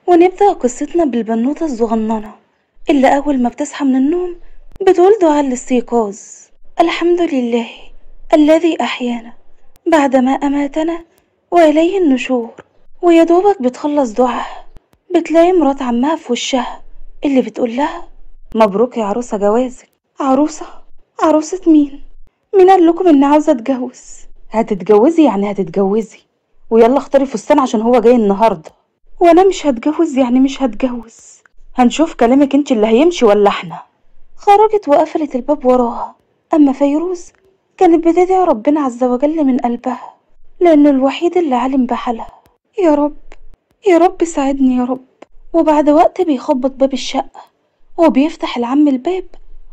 ونبدأ قصتنا بالبنوتة الصغننة اللي أول ما بتصحى من النوم بتقول دعاء الاستيقاظ الحمد لله الذي أحيانا بعدما أماتنا وإليه النشور ويا دوبك بتخلص دعاء بتلاقي مرات عمها في وشها اللي بتقول لها مبروك يا عروسة جوازك عروسة عروسة مين مين قال لكم إني عاوزة أتجوز هتتجوزي يعني هتتجوزي ويلا اختاري فستان عشان هو جاي النهارده وانا مش هتجوز يعني مش هتجوز هنشوف كلامك انت اللي هيمشي ولا احنا خرجت وقفلت الباب وراها اما فيروز كانت بتدعي ربنا عز وجل من قلبها لانه الوحيد اللي علم بحالها يا رب يا رب ساعدني يا رب وبعد وقت بيخبط باب الشقة وبيفتح العم الباب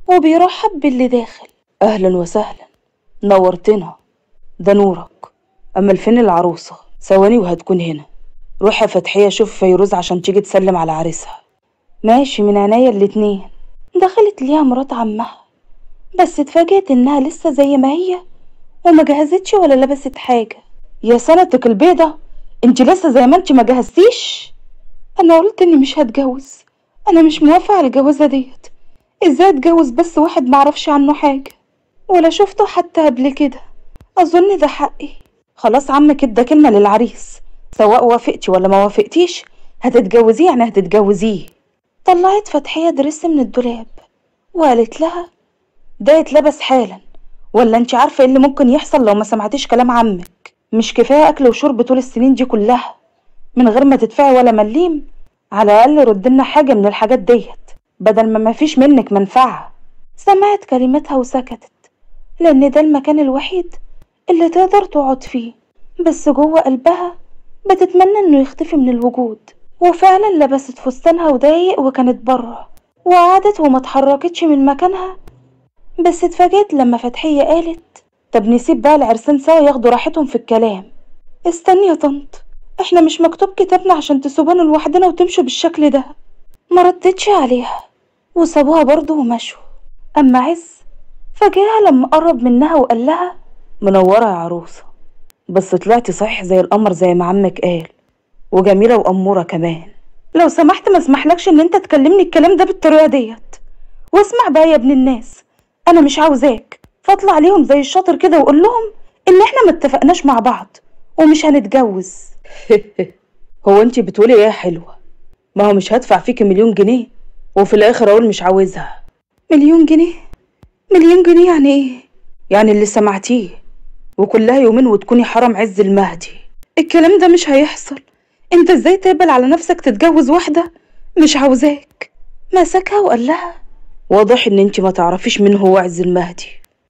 وبيرحب باللي داخل اهلا وسهلا نورتنا ده نورك أما فين العروسة ثواني وهتكون هنا روح يا فتحية شوف فيروز عشان تيجي تسلم على عريسها ماشي من عينيا الاتنين دخلت ليها مرات عمها بس اتفاجئت انها لسه زي ما هي وما جهزتش ولا لبست حاجة يا سنتك البيضة انت لسه زي ما انت ما جهزتيش انا قلت اني مش هتجوز انا مش موافقة على الجوازة ديت ازاي اتجوز بس واحد معرفش عنه حاجة ولا شفته حتى قبل كده اظن ده حقي خلاص عمك ادى كلمة للعريس سواء وافقتي ولا ما وافقتيش هتتجوزيه يعني هتتجوزيه طلعت فتحية درس من الدولاب وقالت لها ده يتلبس حالا ولا انت عارفة ايه اللي ممكن يحصل لو ما سمعتيش كلام عمك مش كفاية اكل وشرب طول السنين دي كلها من غير ما تدفعي ولا مليم على الاقل ردلنا حاجة من الحاجات ديت بدل ما مفيش منك منفعة سمعت كلمتها وسكتت لان ده المكان الوحيد اللي تقدر تقعد فيه بس جوه قلبها بتتمنى انه يختفي من الوجود وفعلا لبست فستانها وضايق وكانت بره وقعدت وما اتحركتش من مكانها بس اتفاجئت لما فتحية قالت طب نسيب بقى العرسان سوا ياخدوا راحتهم في الكلام استني يا طنط احنا مش مكتوب كتابنا عشان تسيبونا لوحدنا وتمشوا بالشكل ده ما ردتش عليها وسابوها برضه ومشوا اما عز فجاها لما قرب منها وقال لها منورة يا عروسة بس طلعتي صحيح زي القمر زي ما عمك قال وجميلة وأمورة كمان لو سمحت ما اسمحلكش ان انت تكلمني الكلام ده بالطريقة ديت واسمع بقى يا ابن الناس انا مش عاوزاك فاطلع عليهم زي الشاطر كده وقول لهم ان احنا ما اتفقناش مع بعض ومش هنتجوز هو انت بتقولي ايه يا حلوة ما هو مش هدفع فيكي مليون جنيه وفي الاخر اقول مش عاوزها مليون جنيه مليون جنيه يعني ايه يعني اللي سمعتيه وكلها يومين وتكوني حرم عز المهدي الكلام ده مش هيحصل انت ازاي تقبل على نفسك تتجوز واحدة مش عاوزاك مسكها وقال لها واضح ان انت ما تعرفيش مين هو عز المهدي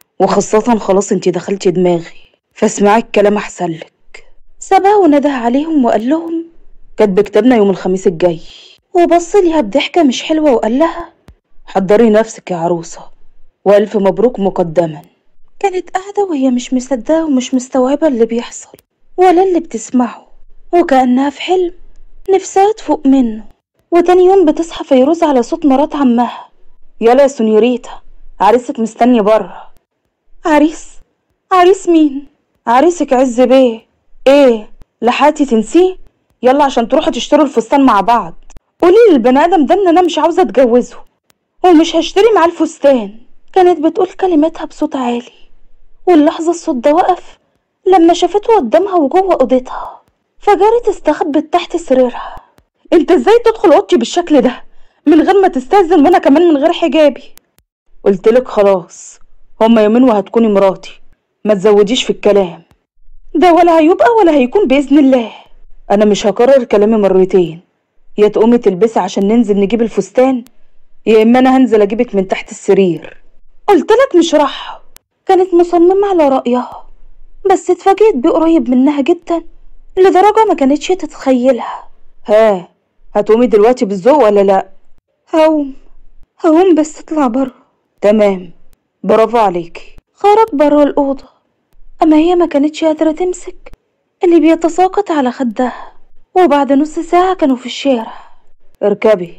وخاصة خلاص انت دخلتي دماغي فاسمعي الكلام احسن لك سابها ونده عليهم وقال لهم كاتب كتابنا يوم الخميس الجاي وبص ليها بضحكة مش حلوة وقال لها حضري نفسك يا عروسة وألف مبروك مقدما كانت قاعدة وهي مش مصدقة ومش مستوعبة اللي بيحصل ولا اللي بتسمعه وكأنها في حلم نفسها تفوق منه وتاني يوم بتصحى فيروز على صوت مرات عمها يلا يا سونيوريتا عريسك مستني بره عريس عريس مين عريسك عز بيه ايه لحقتي تنسيه يلا عشان تروحوا تشتروا الفستان مع بعض قولي للبني ادم ده ان انا مش عاوزه اتجوزه ومش هشتري معاه الفستان كانت بتقول كلماتها بصوت عالي واللحظة الصوت ده وقف لما شافته قدامها وجوه اوضتها فجرت استخبت تحت سريرها انت ازاي تدخل اوضتي بالشكل ده من غير ما تستأذن وانا كمان من غير حجابي قلتلك خلاص هما يومين وهتكوني مراتي ما تزوديش في الكلام ده ولا هيبقى ولا هيكون بإذن الله أنا مش هكرر كلامي مرتين يا تقومي تلبسي عشان ننزل نجيب الفستان يا إما أنا هنزل أجيبك من تحت السرير قلتلك مش راح كانت مصممة على رأيها بس اتفاجئت بيه قريب منها جدا لدرجة ما كانتش تتخيلها ها هتقومي دلوقتي بالذوق ولا لأ؟ هقوم هقوم بس اطلع بره تمام برافو عليكي خرج بره الأوضة أما هي ما كانتش قادرة تمسك اللي بيتساقط على خدها وبعد نص ساعة كانوا في الشارع اركبي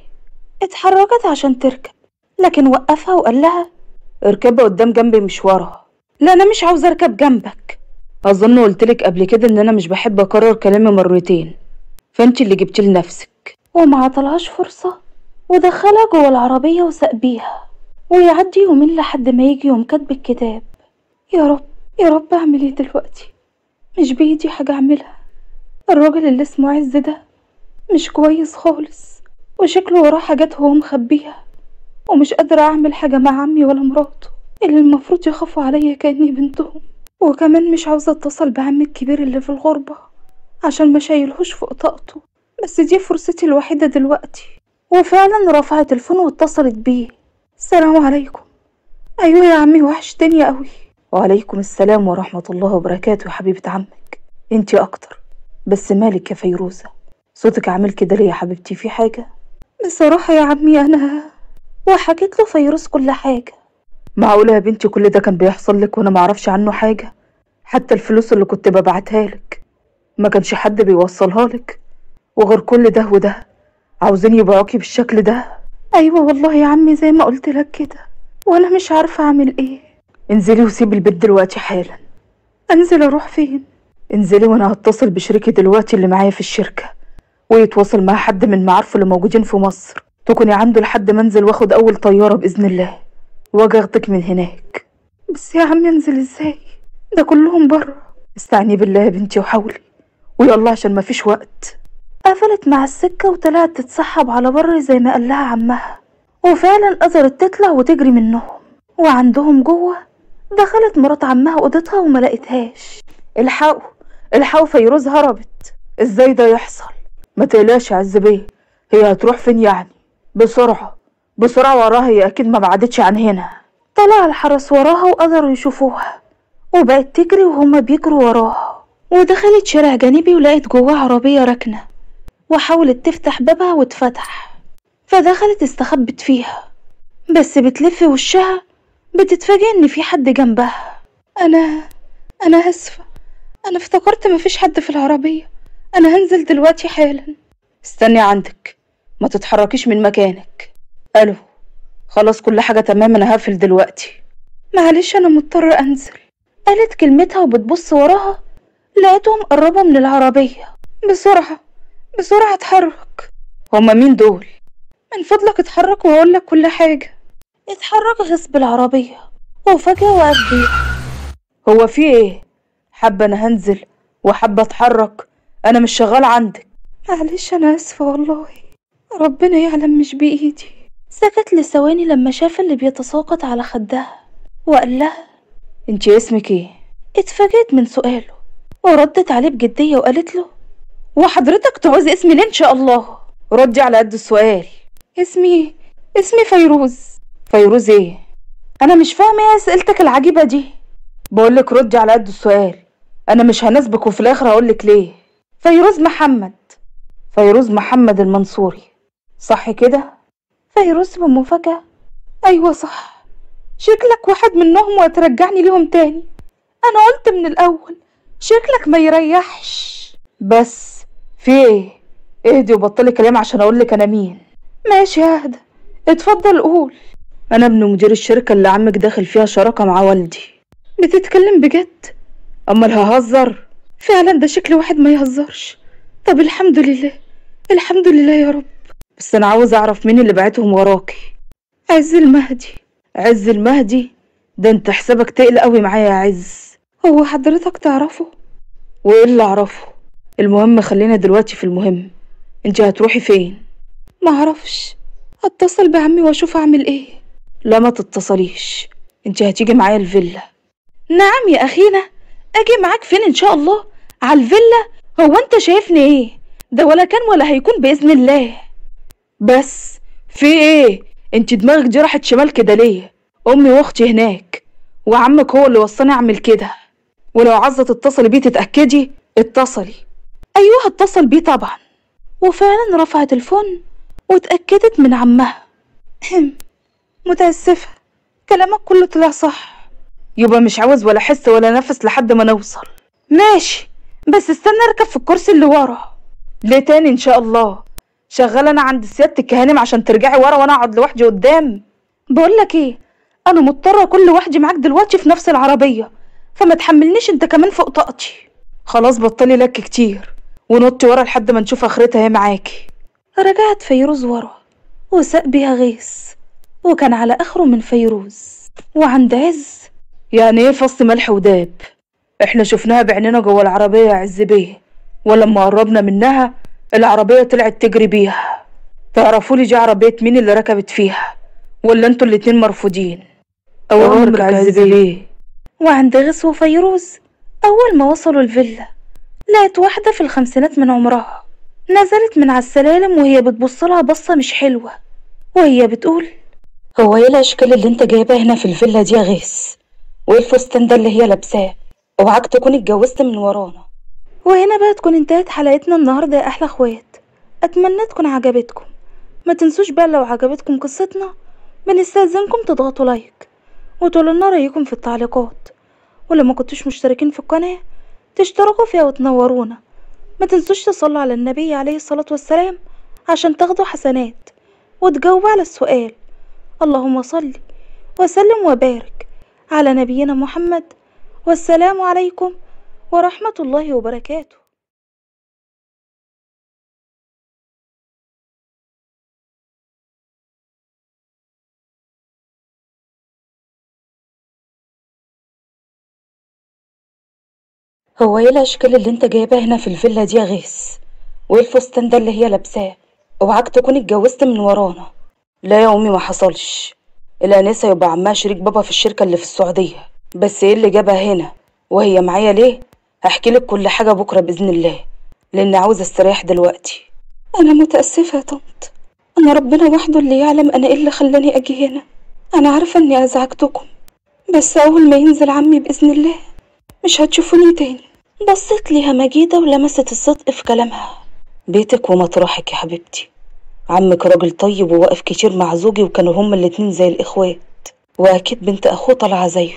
اتحركت عشان تركب لكن وقفها وقال لها اركبي قدام جنبي مش ورا لا انا مش عاوزه اركب جنبك اظن قلتلك قبل كده ان انا مش بحب اكرر كلامي مرتين فانت اللي جبتي لنفسك وما عطلهاش فرصة ودخلها جوه العربية وساق بيها ويعدي يومين لحد ما يجي يوم كاتب الكتاب يا رب يا رب اعمل ايه دلوقتي مش بايدي حاجة اعملها الراجل اللي اسمه عز ده مش كويس خالص وشكله وراه حاجات هو مخبيها ومش قادرة اعمل حاجة مع عمي ولا مراته اللي المفروض يخافوا عليا كأني بنتهم وكمان مش عاوزة اتصل بعمي الكبير اللي في الغربة عشان ما شايلهوش فوق طاقته بس دي فرصتي الوحيدة دلوقتي وفعلا رفعت الفون واتصلت بيه السلام عليكم ايوه يا عمي وحشتني قوي وعليكم السلام ورحمة الله وبركاته يا حبيبة عمك انتي اكتر بس مالك يا فيروزة صوتك عامل كده ليه يا حبيبتي في حاجة بصراحة يا عمي انا وحكيت له فيروز كل حاجة معقولة يا بنتي كل ده كان بيحصل لك وانا معرفش عنه حاجة حتى الفلوس اللي كنت ببعتها لك ما كانش حد بيوصلها لك وغير كل ده وده عاوزين يبيعوكي بالشكل ده ايوه والله يا عمي زي ما قلت لك كده وانا مش عارفه اعمل ايه انزلي وسيبي البيت دلوقتي حالا انزل اروح فين انزلي وانا هتصل بشريكي دلوقتي اللي معايا في الشركه ويتواصل مع حد من معارفه اللي موجودين في مصر تكوني عنده لحد ما انزل واخد اول طياره باذن الله واجي اخدك من هناك بس يا عمي انزل ازاي ده كلهم بره استعني بالله يا بنتي وحاولي ويلا عشان مفيش وقت قفلت مع السكة وطلعت تتسحب على بر زي ما قال لها عمها وفعلا قدرت تطلع وتجري منهم وعندهم جوه دخلت مرات عمها اوضتها وما لقيتهاش الحقوا الحقوا فيروز هربت ازاي ده يحصل ما تقلقش يا عز بيه هي هتروح فين يعني بسرعة بسرعة وراها هي اكيد ما بعدتش عن هنا طلع الحرس وراها وقدروا يشوفوها وبقت تجري وهما بيجروا وراها ودخلت شارع جانبي ولقيت جواه عربية راكنة وحاولت تفتح بابها واتفتح فدخلت استخبت فيها بس بتلف وشها بتتفاجئ ان في حد جنبها انا انا اسفة انا افتكرت مفيش حد في العربية انا هنزل دلوقتي حالا استني عندك ما تتحركيش من مكانك الو خلاص كل حاجة تمام انا هقفل دلوقتي معلش انا مضطرة انزل قالت كلمتها وبتبص وراها لقيتهم قربوا من العربية بسرعة بسرعة اتحرك هما مين دول؟ من فضلك اتحرك وهقول لك كل حاجة اتحرك غصب العربية وفجأة وقف بيها هو في ايه؟ حابة انا هنزل وحابة اتحرك انا مش شغال عندك معلش انا اسفة والله ربنا يعلم مش بايدي سكت لثواني لما شاف اللي بيتساقط على خدها وقال لها انتي اسمك ايه؟ اتفاجئت من سؤاله وردت عليه بجدية وقالت له وحضرتك تعوز اسمي ليه ان شاء الله ردي على قد السؤال اسمي اسمي فيروز فيروز ايه انا مش فاهمه ايه اسئلتك العجيبه دي بقولك ردي على قد السؤال انا مش هنسبك وفي الاخر هقولك ليه فيروز محمد فيروز محمد المنصوري صح كده فيروز بمفاجأة ايوه صح شكلك واحد منهم وهترجعني ليهم تاني انا قلت من الاول شكلك ما يريحش بس في ايه اهدي وبطلي كلام عشان اقولك انا مين ماشي ههدى اتفضل قول انا ابن مدير الشركة اللي عمك داخل فيها شراكة مع والدي بتتكلم بجد امال ههزر فعلا ده شكل واحد ما يهزرش طب الحمد لله الحمد لله يا رب بس انا عاوز اعرف مين اللي بعتهم وراكي عز المهدي عز المهدي ده انت حسابك تقل قوي معايا يا عز هو حضرتك تعرفه وايه اللي اعرفه المهم خلينا دلوقتي في المهم انت هتروحي فين معرفش اتصل بعمي واشوف اعمل ايه لا ما تتصليش انت هتيجي معايا الفيلا نعم يا اخينا اجي معاك فين ان شاء الله على الفيلا هو انت شايفني ايه ده ولا كان ولا هيكون باذن الله بس في ايه انت دماغك دي راحت شمال كده ليه امي واختي هناك وعمك هو اللي وصاني اعمل كده ولو عايزه تتصلي بيه تتاكدي اتصلي ايوه اتصل بيه طبعا وفعلا رفعت الفون واتاكدت من عمها متاسفه كلامك كله طلع صح يبقى مش عاوز ولا حس ولا نفس لحد ما نوصل ماشي بس استنى اركب في الكرسي اللي ورا ليه تاني ان شاء الله شغال انا عند سيادة الكهانم عشان ترجعي ورا وانا اقعد لوحدي قدام بقول لك ايه انا مضطره كل لوحدي معاك دلوقتي في نفس العربيه فما تحملنيش انت كمان فوق طاقتي خلاص بطلي لك كتير ونطي ورا لحد ما نشوف اخرتها هي معاكي رجعت فيروز ورا وساق بيها غيث وكان على آخره من فيروز وعند عز يعني ايه فص ملح وداب احنا شفناها بعيننا جوه العربية يا عز بيه ولما قربنا منها العربية طلعت تجري بيها تعرفوا لي دي عربية مين اللي ركبت فيها ولا انتوا الاتنين مرفوضين أوامرك يا عز بيه وعند غيث وفيروز أول ما وصلوا الفيلا لقت واحدة في الخمسينات من عمرها نزلت من على السلالم وهي بتبصلها بصة مش حلوة وهي بتقول هو ايه الاشكال اللي انت جايبها هنا في الفيلا دي يا غيث وايه الفستان ده اللي هي لابساه اوعاك تكون اتجوزت من ورانا وهنا بقى تكون انتهت حلقتنا النهاردة يا أحلى اخوات أتمنى تكون عجبتكم ما تنسوش بقى لو عجبتكم قصتنا بنستأذنكم تضغطوا لايك وتقولوا لنا رأيكم في التعليقات ولو ما كنتوش مشتركين في القناة تشتركوا فيها وتنورونا ما تنسوش تصلوا على النبي عليه الصلاة والسلام عشان تاخدوا حسنات وتجاوبوا على السؤال اللهم صل وسلم وبارك على نبينا محمد والسلام عليكم ورحمة الله وبركاته هو ايه الاشكال اللي انت جايبها هنا في الفيلا دي يا غيث وايه الفستان ده اللي هي لابساه اوعاك تكون اتجوزت من ورانا لا يا امي ما حصلش الانسه يبقى عمها شريك بابا في الشركه اللي في السعوديه بس ايه اللي جابها هنا وهي معايا ليه هحكي لك كل حاجه بكره باذن الله لان عاوزه استريح دلوقتي انا متاسفه يا طنط انا ربنا وحده اللي يعلم انا ايه اللي خلاني اجي هنا انا عارفه اني ازعجتكم بس اول ما ينزل عمي باذن الله مش هتشوفوني تاني بصيت ليها مجيدة ولمست الصدق في كلامها بيتك ومطرحك يا حبيبتي عمك راجل طيب وواقف كتير مع زوجي وكانوا هما الاتنين زي الإخوات وأكيد بنت أخوه طالعة زيه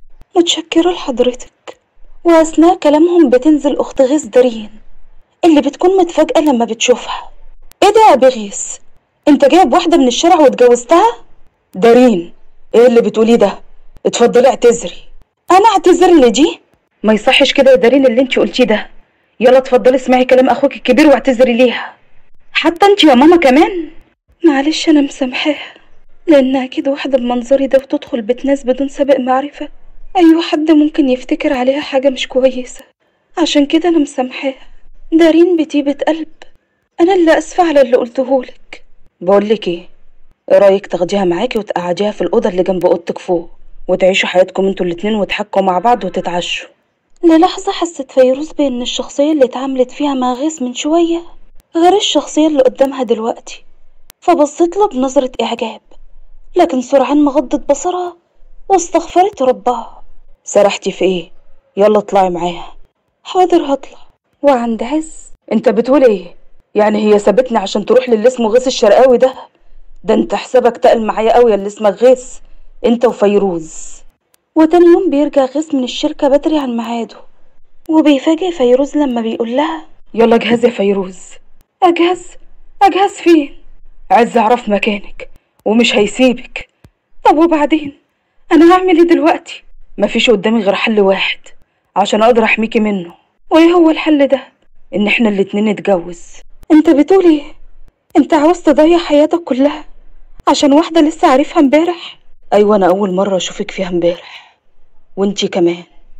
متشكرة لحضرتك وأثناء كلامهم بتنزل أخت غيث دارين اللي بتكون متفاجئة لما بتشوفها إيه ده يا بغيث أنت جايب واحدة من الشارع واتجوزتها؟ دارين إيه اللي بتقوليه ده؟ اتفضلي اعتذري أنا أعتذر لدي؟ ما يصحش كده يا دارين اللي انت قلتيه ده يلا اتفضلي اسمعي كلام اخوك الكبير واعتذري ليها حتى انت يا ماما كمان معلش أنا مسامحاها لأن أكيد واحدة بمنظري ده وتدخل بيت ناس بدون سابق معرفة أي حد ممكن يفتكر عليها حاجة مش كويسة عشان كده أنا مسامحاها دارين بطيبة قلب أنا اللي أسفة على اللي قلتهولك بقولك ايه ايه رايك تاخديها معاكي وتقعديها في الاوضه اللي جنب اوضتك فوق وتعيشوا حياتكم انتوا الاتنين وتحكوا مع بعض وتتعشوا للحظة حست فيروز بأن الشخصية اللي اتعاملت فيها مع غيث من شوية غير الشخصية اللي قدامها دلوقتي فبصت له بنظرة إعجاب لكن سرعان ما غضت بصرها واستغفرت ربها سرحتي في ايه يلا اطلعي معاها حاضر هطلع وعند عز انت بتقول ايه يعني هي سابتني عشان تروح للي اسمه غيث الشرقاوي ده ده انت حسابك تقل معايا قوي يا اللي اسمك غيث انت وفيروز وتاني يوم بيرجع غيث من الشركة بدري عن ميعاده وبيفاجئ فيروز لما بيقول لها يلا اجهزي يا فيروز أجهز أجهز فين عز عرف مكانك ومش هيسيبك طب وبعدين أنا هعمل إيه دلوقتي مفيش قدامي غير حل واحد عشان اقدر احميكي منه وإيه هو الحل ده ان احنا الاتنين نتجوز أنت بتقول إيه أنت عاوز تضيع حياتك كلها عشان واحدة لسه عارفها امبارح ايوه انا اول مره اشوفك فيها امبارح وانتي كمان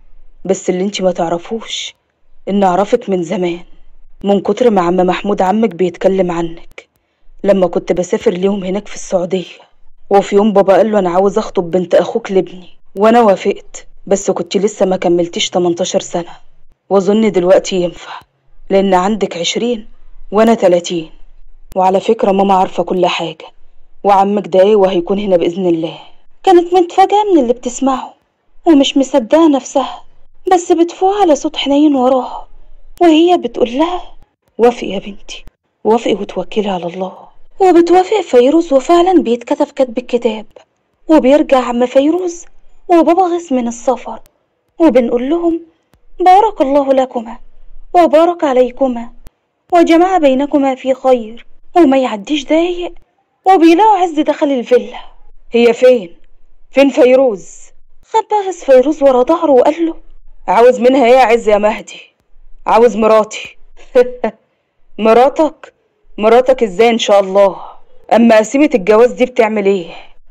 بس اللي انتي ما تعرفوش ان اعرفك من زمان من كتر ما عم محمود عمك بيتكلم عنك لما كنت بسافر ليهم هناك في السعوديه وفي يوم بابا قال له انا عاوز اخطب بنت اخوك لابني وانا وافقت بس كنت لسه ما كملتيش 18 سنه واظن دلوقتي ينفع لان عندك 20 وانا 30 وعلى فكره ماما عارفه كل حاجه وعمك ده ايه وهيكون هنا باذن الله كانت متفاجئة من اللي بتسمعه ومش مصدقة نفسها بس بتفوق على صوت حنين وراها وهي بتقول لها وافقي يا بنتي وافقي وتوكلي على الله وبتوافق فيروز وفعلا بيتكتب كتب الكتاب وبيرجع عم فيروز وبابا غيث من السفر وبنقول لهم بارك الله لكما وبارك عليكما وجمع بينكما في خير وما يعديش دقايق وبيلاقوا عز دخل الفيلا هي فين فين فيروز خد غيث فيروز ورا ظهره وقال له عاوز منها ايه يا عز يا مهدي عاوز مراتي مراتك مراتك ازاي ان شاء الله اما قسيمة الجواز دي بتعمل ايه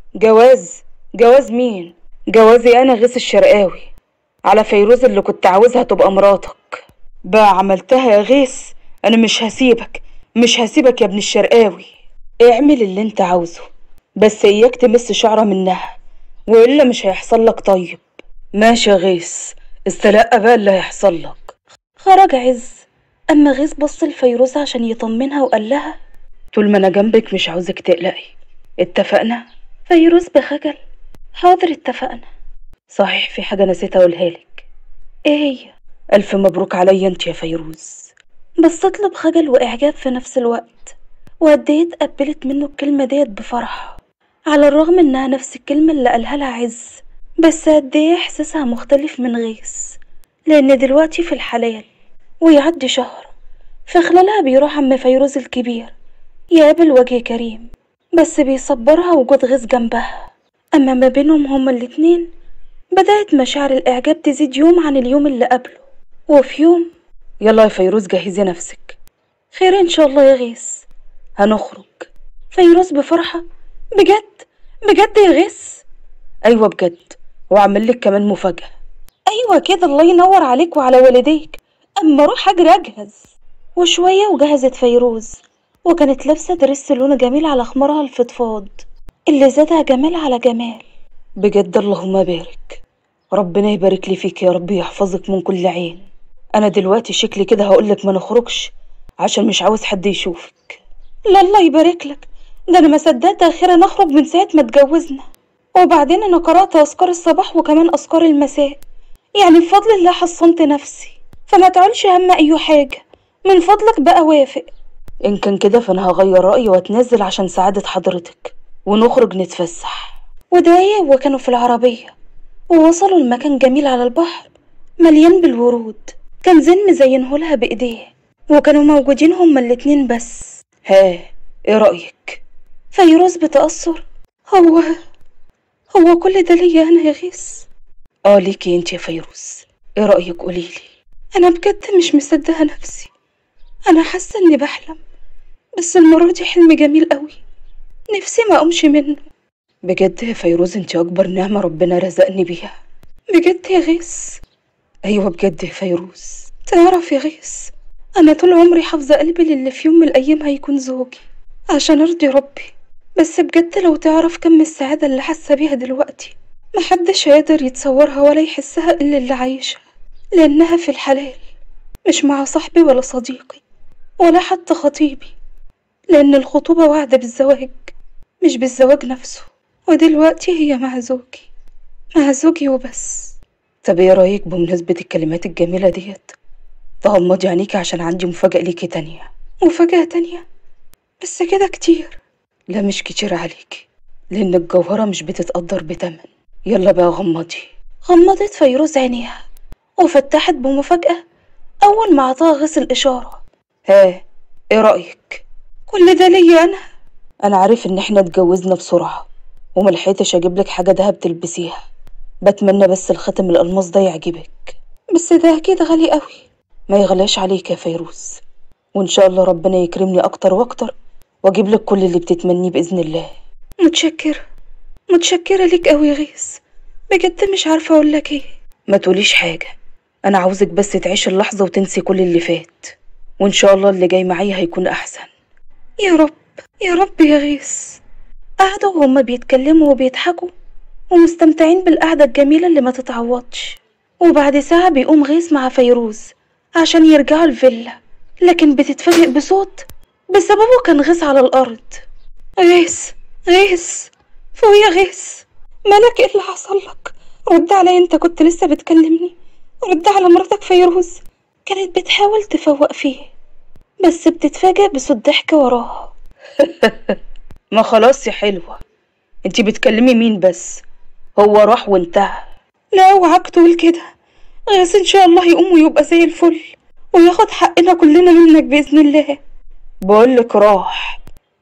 جواز جواز مين جوازي انا غيث الشرقاوي على فيروز اللي كنت عاوزها تبقى مراتك بقى عملتها يا غيث انا مش هسيبك مش هسيبك يا ابن الشرقاوي اعمل اللي انت عاوزه بس اياك تمس شعرة منها والا مش هيحصل لك طيب ماشي يا غيث استلقى بقى اللي هيحصل لك خرج عز أما غيث بص لفيروز عشان يطمنها وقال لها طول ما انا جنبك مش عاوزك تقلقي اتفقنا فيروز بخجل حاضر اتفقنا صحيح في حاجة نسيت اقولها لك ايه هي الف مبروك عليا انت يا فيروز بصت له بخجل وإعجاب في نفس الوقت وقد ايه اتقبلت منه الكلمة ديت بفرح على الرغم إنها نفس الكلمة اللي قالها لها عز بس قد ايه إحساسها مختلف من غيث لأن دلوقتي في الحلال ويعدي شهر في خلالها بيروح عم فيروز الكبير يقابل وجه كريم بس بيصبرها وجود غيث جنبها أما ما بينهم هما الاتنين بدأت مشاعر الإعجاب تزيد يوم عن اليوم اللي قبله وفي يوم يلا يا فيروز جهزي نفسك خير إن شاء الله يا غيث هنخرج فيروز بفرحة بجد بجد يا غيث ايوه بجد واعمل لك كمان مفاجأة أيوة كده الله ينور عليك وعلى والديك أما أروح أجري أجهز وشوية وجهزت فيروز وكانت لابسة دريس لونه جميل على خمارها الفضفاض اللي زادها جمال على جمال بجد اللهم بارك ربنا يبارك لي فيك يا رب يحفظك من كل عين انا دلوقتي شكلي كده هقولك ما نخرجش عشان مش عاوز حد يشوفك لا الله يبارك لك ده أنا ما صدقت أخيرا أخرج من ساعة ما اتجوزنا وبعدين أنا قرأت أذكار الصباح وكمان أذكار المساء يعني بفضل الله حصنت نفسي فما تعولش هم أي حاجة من فضلك بقى وافق ان كان كده فانا هغير رأيي واتنازل عشان سعادة حضرتك ونخرج نتفسح ودقايق وكانوا في العربية ووصلوا لمكان جميل على البحر مليان بالورود كان زين مزينهولها بإيديه وكانوا موجودين هما الاتنين بس ها ايه رأيك فيروز بتأثر هو هو كل ده ليا أنا يا غيث اه ليكي انت يا فيروز ايه رأيك قوليلي أنا بجد مش مصدقة نفسي أنا حاسة إني بحلم بس المرة دي حلم جميل قوي نفسي ما أقومش منه بجد يا فيروز انت اكبر نعمة ربنا رزقني بيها بجد يا غيث ايوه بجد يا فيروز تعرف يا غيث أنا طول عمري حافظة قلبي للي في يوم من الأيام هيكون زوجي عشان أرضي ربي بس بجد لو تعرف كم السعادة اللي حاسة بيها دلوقتي محدش هيقدر يتصورها ولا يحسها إلا اللي عايشها لأنها في الحلال مش مع صاحبي ولا صديقي ولا حتى خطيبي لأن الخطوبة وعد بالزواج مش بالزواج نفسه ودلوقتي هي مع زوجي مع زوجي وبس طب ايه رأيك بمناسبة الكلمات الجميلة ديت تغمضي عينيكي عشان عندي مفاجأة ليكي تانية مفاجأة تانية بس كده كتير لا مش كتير عليكي لأن الجوهرة مش بتتقدر بتمن يلا بقى غمضي غمضت فيروز عينيها وفتحت بمفاجأة أول ما عطاها غيث الإشارة ها ايه رأيك كل ده ليا أنا انا عارف ان احنا اتجوزنا بسرعة وملحقتش اجيب لك حاجة دهب تلبسيها بتمنى بس الخاتم الألماس ده يعجبك بس ده أكيد غالي قوي ما يغلاش عليك يا فيروز وان شاء الله ربنا يكرمني اكتر واكتر واجيب لك كل اللي بتتمنيه باذن الله متشكرة متشكرة ليك قوي يا غيث بجد مش عارفة أقول لك إيه ما تقوليش حاجه انا عاوزك بس تعيش اللحظه وتنسي كل اللي فات وان شاء الله اللي جاي معايا هيكون احسن يا رب يا رب يا غيث قعدوا وهما بيتكلموا وبيضحكوا ومستمتعين بالقعدة الجميلة اللي ما تتعوضش وبعد ساعة بيقوم غيث مع فيروز عشان يرجعوا الفيلا لكن بتتفاجئ بصوت بسببه كان غيث على الأرض غيث غيث فوق يا غيث مالك ايه اللي حصل لك رد عليا انت كنت لسه بتكلمني رد على مراتك فيروز كانت بتحاول تفوق فيه بس بتتفاجئ بصوت ضحك وراها ما خلاص يا حلوه انتي بتكلمي مين بس هو راح وانتهى لا اوعاك تقول كده غيث ان شاء الله يقوم ويبقى زي الفل وياخد حقنا كلنا منك بإذن الله بقولك راح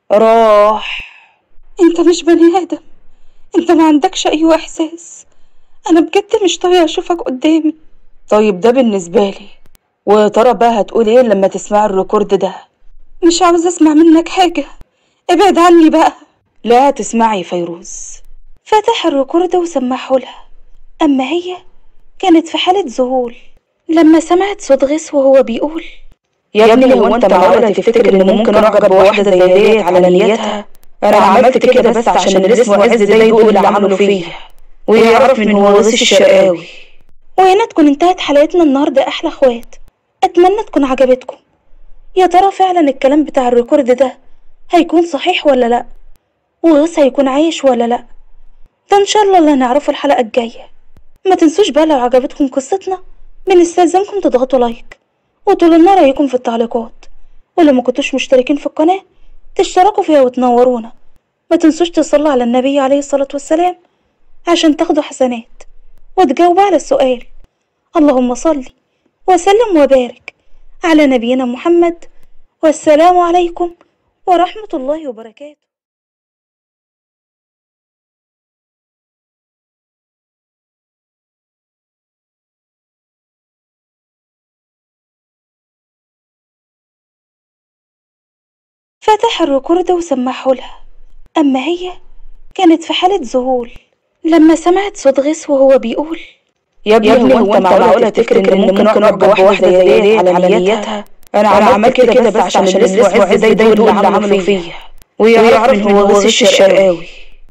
راح انت مش بني آدم انت ما عندكش اي احساس انا بجد مش طايقة اشوفك قدامي طيب ده بالنسبه لي ويا ترى بقى هتقولي ايه لما تسمعي الريكورد ده مش عاوزة اسمع منك حاجة ابعد عني بقى لا تسمعي فيروز فتح الريكورد وسمعه لها أما هي كانت في حالة ذهول لما سمعت صوت غيث وهو بيقول يا ابني هو انت معقولة تفتكر ان ممكن اعجب بواحدة زي ديت على نيتها انا عملت كده بس عشان اللي اسمه عز ده يدوق اللي عمله فيا ويعرف من هو غيث الشرقاوي وهنا تكون انتهت حلقتنا النهاردة أحلى اخوات أتمنى تكون عجبتكم يا ترى فعلا الكلام بتاع الريكورد ده هيكون صحيح ولا لأ وغيث هيكون عايش ولا لأ ده إن شاء الله اللي هنعرفه الحلقة الجاية ما تنسوش بقى لو عجبتكم قصتنا بنستلزمكم تضغطوا لايك وتقولوا لنا رأيكم في التعليقات ولو ما كنتوش مشتركين في القناة تشتركوا فيها وتنورونا ما تنسوش تصلوا على النبي عليه الصلاة والسلام عشان تاخدوا حسنات وتجاوبوا على السؤال اللهم صل وسلم وبارك على نبينا محمد والسلام عليكم ورحمة الله وبركاته فتح الريكورد وسمعه لها أما هي كانت في حالة ذهول لما سمعت صوت غيث وهو بيقول يا ابني هو انت معقولة تفتكر ان ممكن اعجب بواحدة زي ديت على نيتها انا عملت كده كده بس عشان اللي اسمه عز ده يدوق اللي عمله فيا ويعرف من هو غيث الشرقاوي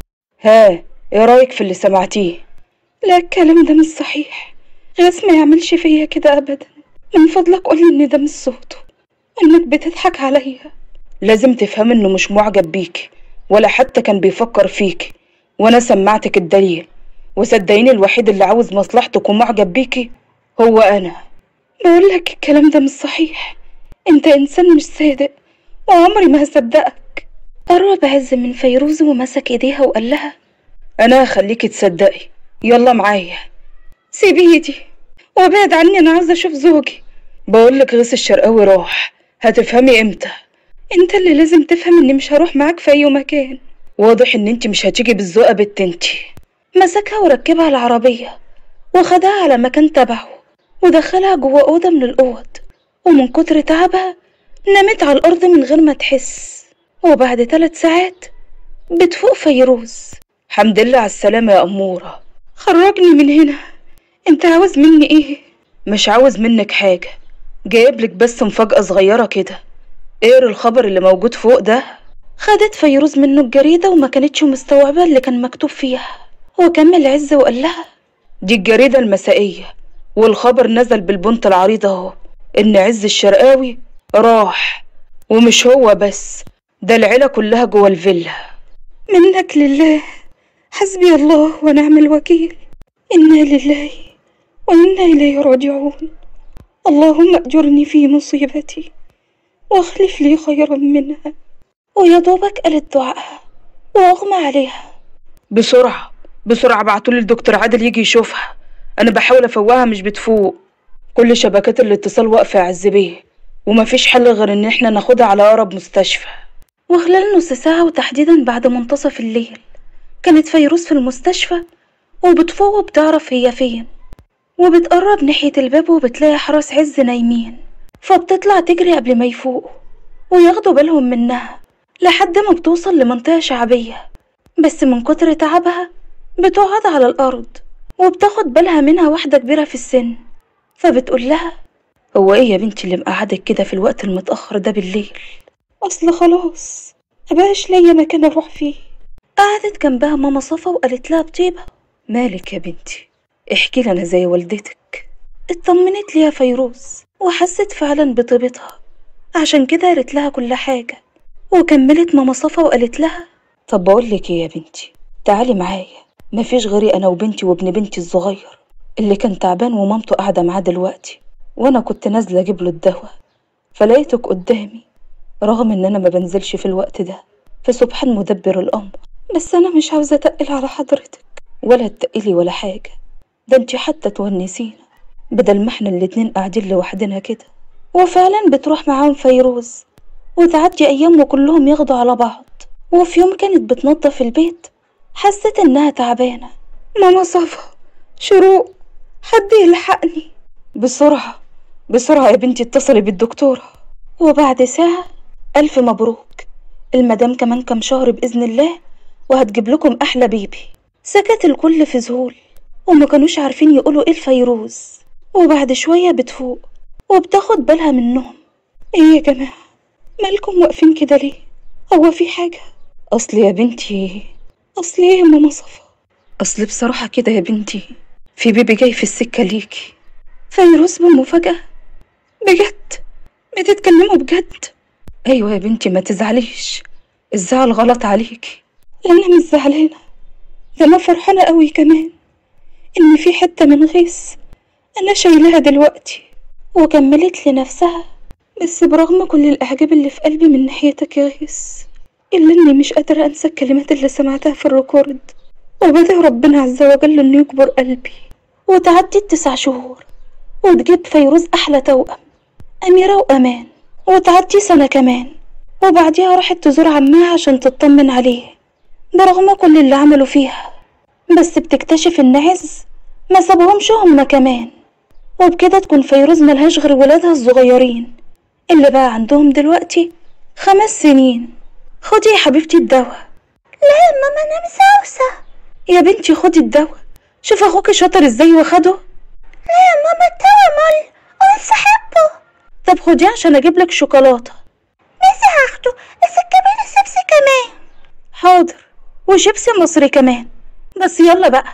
ها ايه رايك في اللي سمعتيه لا الكلام ده مش صحيح غيث ما يعملش فيا كده أبدا من فضلك قولي إن ده مش صوته إنك بتضحك عليا لازم تفهم انه مش معجب بيك ولا حتى كان بيفكر فيك وانا سمعتك الدليل وصدقيني الوحيد اللي عاوز مصلحتك ومعجب بيكي هو انا بقول لك الكلام ده مش صحيح انت انسان مش صادق وعمري ما هصدقك قرب عز من فيروز ومسك ايديها وقال لها انا هخليكي تصدقي يلا معايا سيبي ايدي وابعد عني انا عاوزه اشوف زوجي بقولك غيث الشرقاوي راح هتفهمي امتى انت اللي لازم تفهم اني مش هروح معاك في اي مكان واضح ان انت مش هتيجي بالذوقة بنت انتي مسكها وركبها العربية وخدها على مكان تبعه ودخلها جوه أوضة من الأوض ومن كتر تعبها نامت على الأرض من غير ما تحس وبعد ثلاث ساعات بتفوق فيروز حمد لله على السلامة يا أمورة خرجني من هنا انت عاوز مني ايه مش عاوز منك حاجة جايبلك بس مفاجأة صغيرة كده اقري الخبر اللي موجود فوق ده خدت فيروز منه الجريدة وما كانتش مستوعبة اللي كان مكتوب فيها وكمل عز وقال لها دي الجريدة المسائية والخبر نزل بالبنت العريضة اهو إن عز الشرقاوي راح ومش هو بس ده العيلة كلها جوه الفيلا منك لله حسبي الله ونعم الوكيل إنا لله وإنا إليه راجعون اللهم أجرني في مصيبتي واخلف لي خيرا منها ويا دوبك قالت دعائها وأغمى عليها بسرعة بسرعة بعتولي الدكتور عادل يجي يشوفها أنا بحاول أفوقها مش بتفوق كل شبكات الاتصال واقفة يا عز بيه ومفيش حل غير إن إحنا ناخدها على أقرب مستشفى وخلال نص ساعة وتحديدا بعد منتصف الليل كانت فيروز في المستشفى وبتفوق وبتعرف هي فين وبتقرب ناحية الباب وبتلاقي حراس عز نايمين فبتطلع تجري قبل ما يفوقوا وياخدوا بالهم منها لحد ما بتوصل لمنطقة شعبية بس من كتر تعبها بتقعد على الأرض وبتاخد بالها منها واحدة كبيرة في السن فبتقول لها هو إيه يا بنتي اللي مقعدك كده في الوقت المتأخر ده بالليل أصل خلاص مبقاش ليا مكان أروح فيه قعدت جنبها ماما صفا وقالت لها بطيبة مالك يا بنتي احكي لنا زي والدتك اطمنت لي يا فيروز وحست فعلا بطيبتها عشان كده قالت لها كل حاجة وكملت ماما صفا وقالت لها طب بقول لك ايه يا بنتي تعالي معايا مفيش غيري انا وبنتي وابن بنتي الصغير اللي كان تعبان ومامته قاعده معاه دلوقتي وانا كنت نازله اجيب له الدواء فلقيتك قدامي رغم ان انا ما بنزلش في الوقت ده فسبحان مدبر الامر بس أنا مش عاوزة أتقل على حضرتك ولا تقلي ولا حاجه ده انتي حتى تونسينا بدل ما احنا الاتنين قاعدين لوحدنا كده وفعلا بتروح معاهم فيروز وتعدي أيام وكلهم ياخدوا على بعض وفي يوم كانت بتنظف البيت حست إنها تعبانة ماما صفا شروق حد يلحقني بسرعه بسرعه يا بنتي اتصلي بالدكتوره وبعد ساعة ألف مبروك المدام كمان كام شهر بإذن الله وهتجيب لكم أحلى بيبي سكت الكل في ذهول وما كانوش عارفين يقولوا إيه الفيروز وبعد شوية بتفوق وبتاخد بالها منهم إيه يا جماعة مالكم واقفين كده ليه هو في حاجة أصل يا بنتي أصل إيه يا ماما صفا أصل بصراحة كده يا بنتي في بيبي جاي في السكة ليكي فيروز بمفاجأة بجد بتتكلموا بجد أيوة يا بنتي ما تزعليش الزعل غلط عليكي لا أنا مش زعلانة ده أنا فرحانة قوي كمان إن في حتة من غيث أنا شايلها دلوقتي وكملت لنفسها بس برغم كل الإعجاب اللي في قلبي من ناحيتك يا غيث إلا إني مش قادرة أنسى الكلمات اللي سمعتها في الريكورد وبدعي ربنا عز وجل إنه يكبر قلبي وتعدي التسع شهور وتجيب فيروز أحلى توأم أميرة وأمان وتعدي سنة كمان وبعديها راحت تزور عمها عشان تطمن عليه برغم كل اللي عملوا فيها بس بتكتشف إن عز ما سابهمش هما كمان وبكده تكون فيروز ملهاش غير ولادها الصغيرين اللي بقى عندهم دلوقتي خمس سنين خدي يا حبيبتي الدواء لا يا ماما انا مسوسة يا بنتي خدي الدواء شوف اخوك شاطر ازاي واخده لا يا ماما الدواء مال ولسه حبه طب خديه عشان اجيب لك شوكولاته ماشي هاخده بس تجيبي لي شيبسي كمان حاضر وشيبسي مصري كمان بس يلا بقى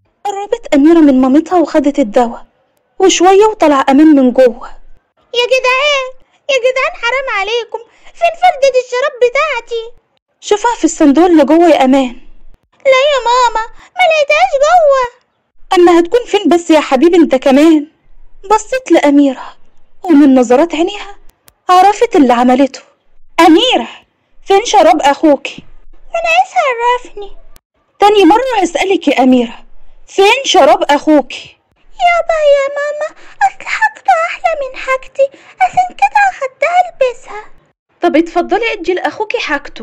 قربت أميرة من مامتها وخدت الدواء وشوية وطلع أمان من جوه يا جدعان يا جدعان حرام عليكم فين فردة الشراب بتاعتي شوفها في الصندوق اللي جوه يا أمان لا يا ماما ما لقيتهاش جوه أما هتكون فين بس يا حبيبي انت كمان بصيت لأميرة ومن نظرات عينيها عرفت اللي عملته أميرة فين شراب أخوكي أنا عايز عرفني تاني مرة أسألك يا أميرة فين شراب أخوكي يابا يا ماما أصل حاجته أحلى من حاجتي عشان كده أخدتها ألبسها طب اتفضلي ادي لأخوكي حاجته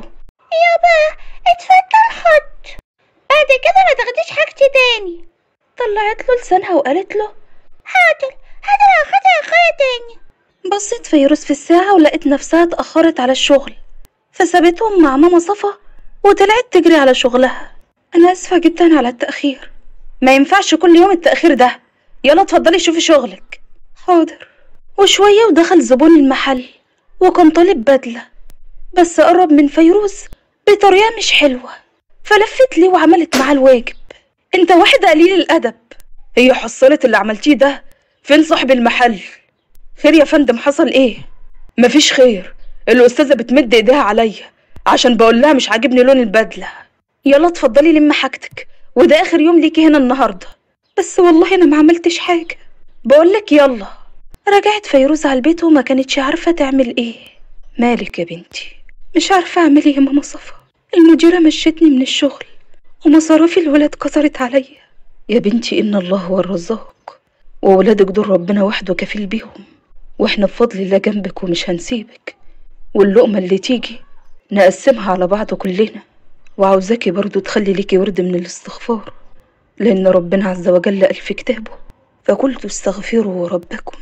يابا اتفضل خد بعد كده ما تاخديش حاجتي تاني طلعت له لسانها وقالت له حاضر حاضر هاخدها يا اخويا تاني بصت فيروز في الساعة ولقت نفسها اتأخرت على الشغل فسابتهم مع ماما صفا وطلعت تجري على شغلها أنا آسفة جدا على التأخير ما ينفعش كل يوم التأخير ده يلا اتفضلي شوفي شغلك حاضر وشوية ودخل زبون المحل وكان طالب بدلة بس قرب من فيروز بطريقة مش حلوة فلفت ليه وعملت معاه الواجب انت واحد قليل الأدب هي حصلت اللي عملتيه ده فين صاحب المحل خير يا فندم حصل ايه مفيش خير الأستاذة بتمد ايديها عليا عشان بقول لها مش عاجبني لون البدلة يلا اتفضلي لم حاجتك وده آخر يوم ليكي هنا النهاردة بس والله أنا ما عملتش حاجة بقولك يلا رجعت فيروز على البيت وما كانتش عارفة تعمل ايه مالك يا بنتي مش عارفة أعمل ايه يا ماما صفا المديرة مشتني من الشغل ومصاريف الولاد كترت عليا يا بنتي إن الله هو الرزاق وولادك دول ربنا وحده كفيل بيهم واحنا بفضل الله جنبك ومش هنسيبك واللقمة اللي تيجي نقسمها على بعض كلنا وعاوزاكي برضو تخلي ليكي ورد من الاستغفار لأن ربنا عز وجل قال في كتابه فقلت استغفروا ربكم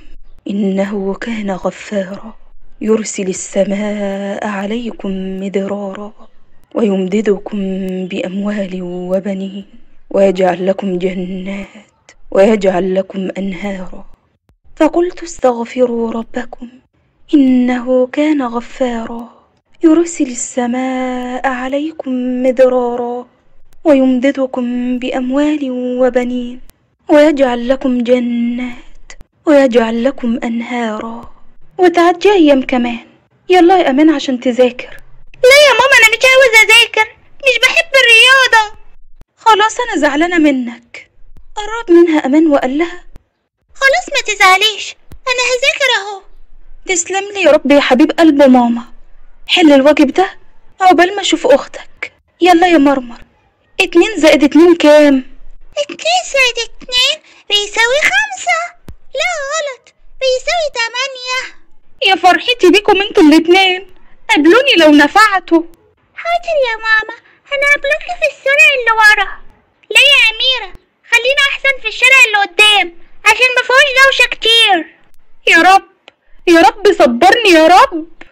إنه كان غفارا يرسل السماء عليكم مدرارا ويمددكم بأموال وبنين ويجعل لكم جنات ويجعل لكم أنهارا فقلت استغفروا ربكم إنه كان غفارا يرسل السماء عليكم مدرارا ويمددكم بأموال وبنين ويجعل لكم جنات ويجعل لكم أنهارا وتعدي أيام كمان يلا يا أمان عشان تذاكر لا يا ماما أنا مش عاوزة أذاكر مش بحب الرياضة خلاص أنا زعلانة منك قرب منها أمان وقال لها خلاص ما تزعليش أنا هذاكر أهو تسلم لي يا رب يا حبيب قلب ماما حل الواجب ده عقبال ما أشوف أختك يلا يا مرمر اتنين زائد اتنين كام؟ اتنين زائد اتنين بيساوي خمسة لا غلط بيساوي تمانية يا فرحتي بيكم انتوا الاتنين قابلوني لو نفعتوا حاضر يا ماما هنقابلك في الشارع اللي ورا لا يا أميرة خلينا أحسن في الشارع اللي قدام عشان مفيهوش دوشة كتير يا رب يا رب صبرني يا رب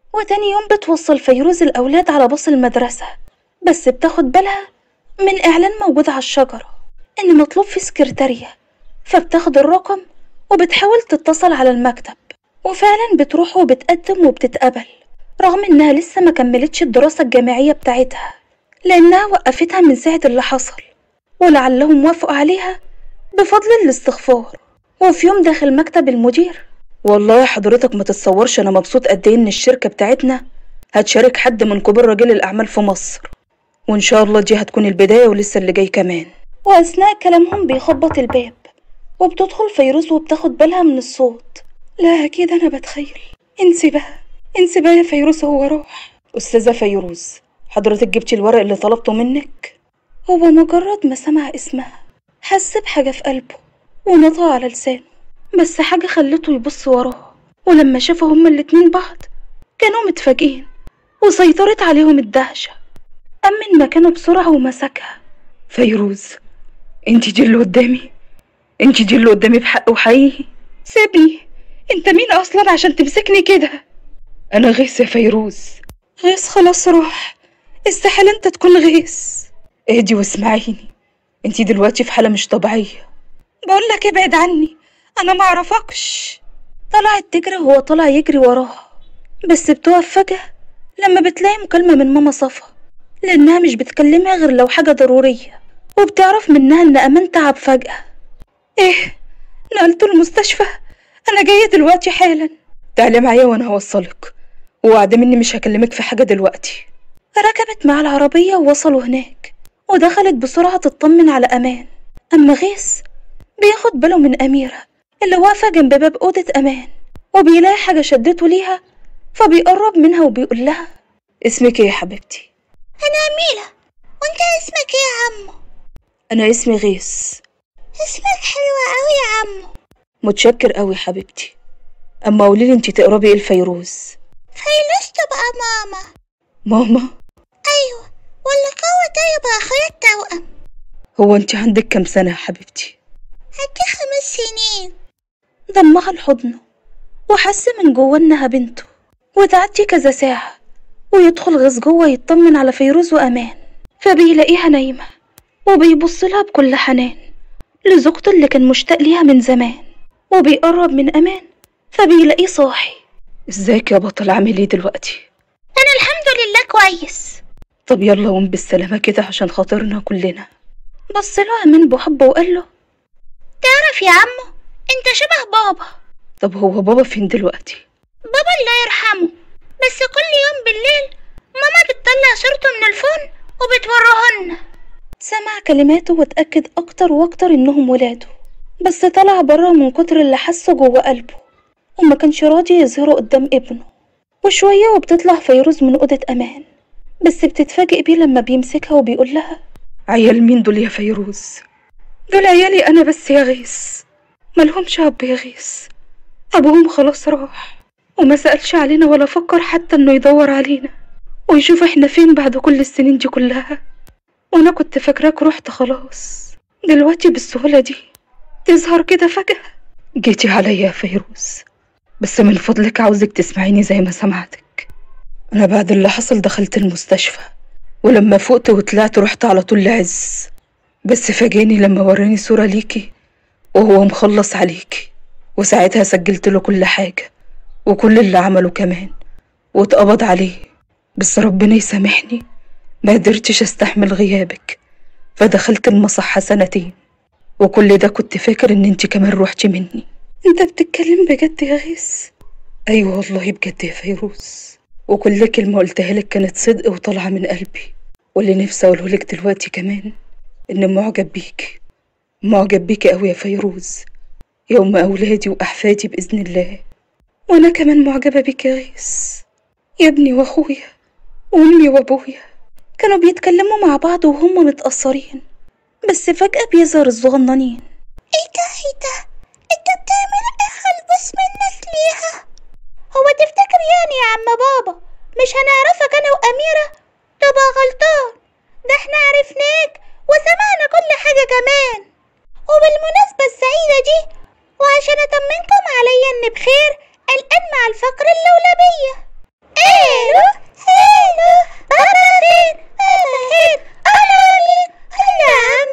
وتاني يوم بتوصل فيروز الأولاد على باص المدرسة بس بتاخد بالها من إعلان موجود على الشجرة إن مطلوب في سكرتارية فبتاخد الرقم وبتحاول تتصل على المكتب وفعلا بتروح وبتقدم وبتتقبل رغم إنها لسه ما كملتش الدراسة الجامعية بتاعتها لأنها وقفتها من ساعة اللي حصل ولعلهم وافقوا عليها بفضل الاستغفار وفي يوم داخل مكتب المدير والله حضرتك ما تتصورش انا مبسوط قد ايه ان الشركة بتاعتنا هتشارك حد من كبار رجال الاعمال في مصر وان شاء الله دي هتكون البداية ولسه اللي جاي كمان وأثناء كلامهم بيخبط الباب وبتدخل فيروز وبتاخد بالها من الصوت لا أكيد أنا بتخيل انسي بقى انسي بقى يا فيروز هو راح استاذة فيروز حضرتك جبتي الورق اللي طلبته منك هو مجرد ما سمع اسمها حس بحاجة في قلبه ونطق على لسانه بس حاجة خلته يبص وراه ولما شافوا هما الاتنين بعض كانوا متفاجئين وسيطرت عليهم الدهشة قام من مكانه بسرعة ومسكها فيروز انت دي اللي قدامي انت دي اللي قدامي بحق وحقيقي سيبني انت مين اصلا عشان تمسكني كده انا غيث يا فيروز غيث خلاص روح استحيل انت تكون غيث اهدي واسمعيني انت دلوقتي في حالة مش طبيعية بقول لك ابعد عني انا ما اعرفكش طلعت تجري وهو طالع يجري وراها بس بتقف فجأة لما بتلاقي مكالمة من ماما صفا لأنها مش بتكلمها غير لو حاجة ضرورية وبتعرف منها إن أمان تعب فجأة إيه نقلته المستشفى أنا جاية دلوقتي حالا تعالي معايا وانا هوصلك ووعد مني مش هكلمك في حاجة دلوقتي ركبت مع العربية ووصلوا هناك ودخلت بسرعة تطمن على أمان أما غيث بياخد باله من أميرة اللي واقفة جنب باب أوضة أمان وبيلاقي حاجة شدته ليها فبيقرب منها وبيقول لها اسمك ايه يا حبيبتي أنا أميرة وأنت اسمك إيه يا عمو؟ انا اسمي غيث اسمك حلو أوي يا عمو متشكر قوي حبيبتي اما قوليلي انت تقربي ايه الفيروز فيروز تبقى ماما ماما أيوة واللقاوة ده يبقى أخويا التوأم هو انت عندك كام سنة يا حبيبتي هدي خمس سنين ضمها لحضنه وحس من جوه إنها بنته وتعدي كذا ساعة ويدخل غيظ جوه يطمن على فيروز وأمان فبيلاقيها نايمة وبيبص لها بكل حنان لزوجته اللي كان مشتاق ليها من زمان وبيقرب من أمان فبيلاقيه صاحي ازيك يا بطل عامل ايه دلوقتي أنا الحمد لله كويس طب يلا قوم بالسلامة كده عشان خاطرنا كلنا بص له أمان بحب وقال له تعرف يا عمو انت شبه بابا طب هو بابا فين دلوقتي بابا الله يرحمه بس كل يوم بالليل ماما بتطلع صورته من الفون وبتوريهن سمع كلماته واتأكد أكتر وأكتر إنهم ولاده بس طلع بره من كتر اللي حسه جوه قلبه وما كانش راضي يظهره قدام ابنه وشوية وبتطلع فيروز من أوضة أمان بس بتتفاجئ بيه لما بيمسكها وبيقول لها عيال مين دول يا فيروز دول عيالي أنا بس يا غيث ملهمش أب يا غيث أبوهم خلاص راح وما سألش علينا ولا فكر حتى إنه يدور علينا ويشوف إحنا فين بعد كل السنين دي كلها وأنا كنت فاكراك رحت خلاص دلوقتي بالسهولة دي تظهر كده فجأة جيتي عليا يا فيروز بس من فضلك عاوزك تسمعيني زي ما سمعتك انا بعد اللي حصل دخلت المستشفى ولما فقت وطلعت رحت على طول لعز بس فاجئني لما وراني صورة ليكي وهو مخلص عليكي وساعتها سجلت له كل حاجة وكل اللي عمله كمان واتقبض عليه بس ربنا يسامحني ما قدرتش استحمل غيابك فدخلت المصحة سنتين وكل ده كنت فاكر ان انت كمان روحتي مني أنت بتتكلم بجد يا غيث ايوه والله بجد يا فيروز وكل كلمة قلتها لك كانت صدق وطالعة من قلبي واللي نفسي اقوله لك دلوقتي كمان ان معجب بيكي معجب بيكي قوي يا فيروز يوم اولادي واحفادي باذن الله وأنا كمان معجبة بيك يا غيث يا ابني وأخويا وأمي وأبويا كانوا بيتكلموا مع بعض وهم متأثرين بس فجأة بيظهر الصغننين ايه ده ايه ده انت بتعمل ايه خلبس منك ليها هو تفتكر يعني يا عم بابا مش هنعرفك انا واميرة تبقى غلطان ده احنا عرفناك وسمعنا كل حاجة كمان وبالمناسبة السعيدة دي وعشان اطمنكم عليا ان بخير قلقان مع الفقر اللولبية الو الو بابا فين بابا فين انا مين نعم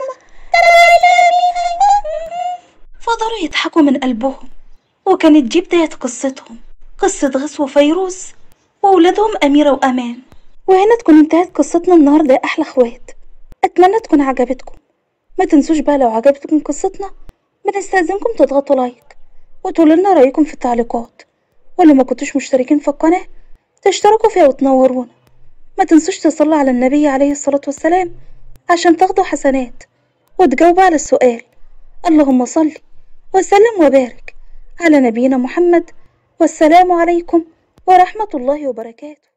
فضلوا يضحكوا من قلبهم وكانت دي بداية قصتهم قصة غس وفيروز وأولادهم أميرة وأمان وهنا تكون انتهت قصتنا النهاردة يا أحلى أخوات أتمنى تكون عجبتكم ما تنسوش بقى لو عجبتكم قصتنا بنستأذنكم تضغطوا لايك وتقولوا لنا رأيكم في التعليقات واللي ما كنتوش مشتركين في القناة تشتركوا فيها وتنورونا ما تنسوش تصلوا على النبي عليه الصلاة والسلام عشان تاخدوا حسنات وتجاوبوا على السؤال اللهم صل وسلم وبارك على نبينا محمد والسلام عليكم ورحمة الله وبركاته